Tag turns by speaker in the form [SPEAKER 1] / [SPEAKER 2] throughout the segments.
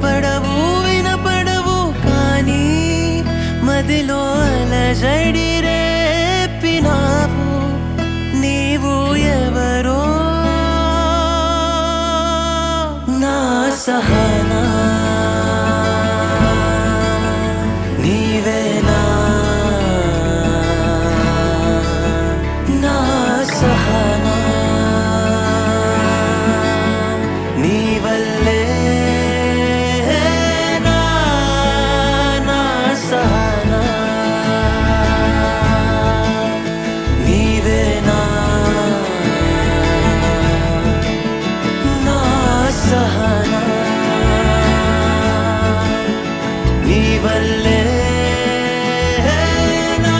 [SPEAKER 1] కనపడవు వినపడవు కానీ మదిలో అలజడి రేపినావు నీవు ఎవరో నా సహనా నీవేనా నా సహనా నీ వల్లే నా నా సహనా నీవేనా నా సహనా నీ వల్లే నా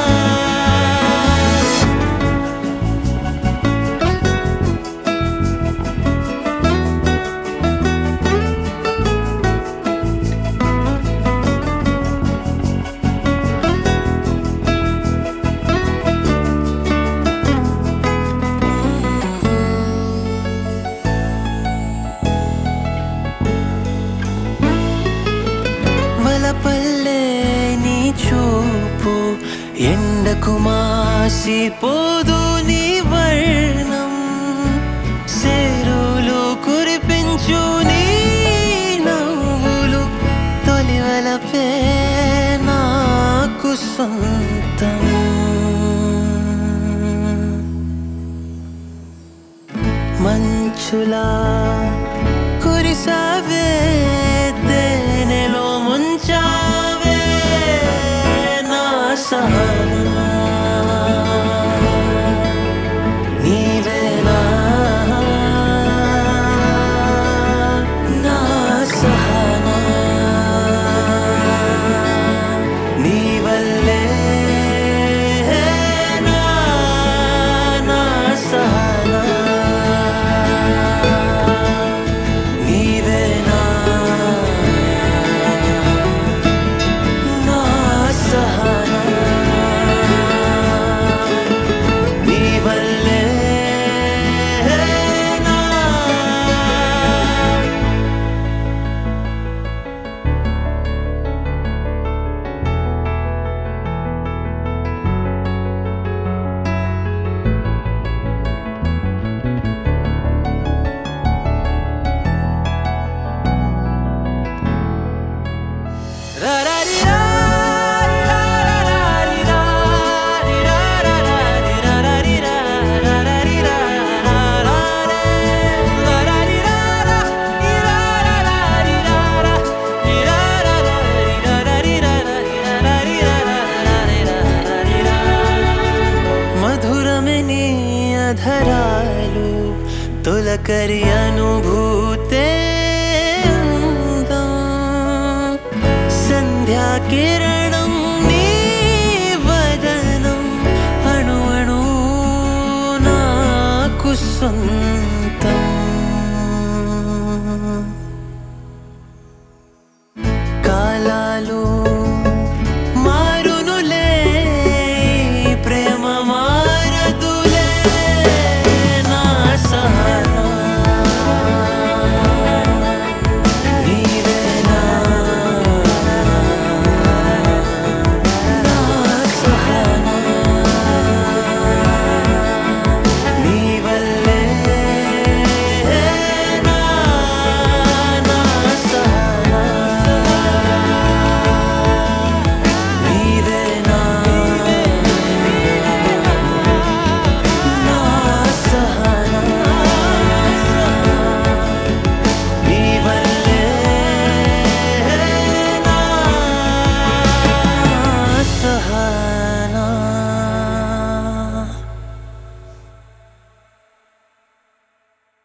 [SPEAKER 1] వలపల్లే నీ చూపు ఎండకు మాసిపోదు నీ వర్ణం సేరులు కురిపించు నీ నవ్వులు తొలి వలపే నాకు సొంతం మంచులా కురిసావే తేనెలో ముంచావే నా సహనా నీవేనా నా సహనా నీ వల్లే నా నా సహనా నీవేనా నా సహనా నీ వల్లే నా మధురమే నీ అధరాలు తొలకరి అనుభూతే అందం. సంధ్యా కిరణం నీ వదనం అణు అణు నాకు సొంతం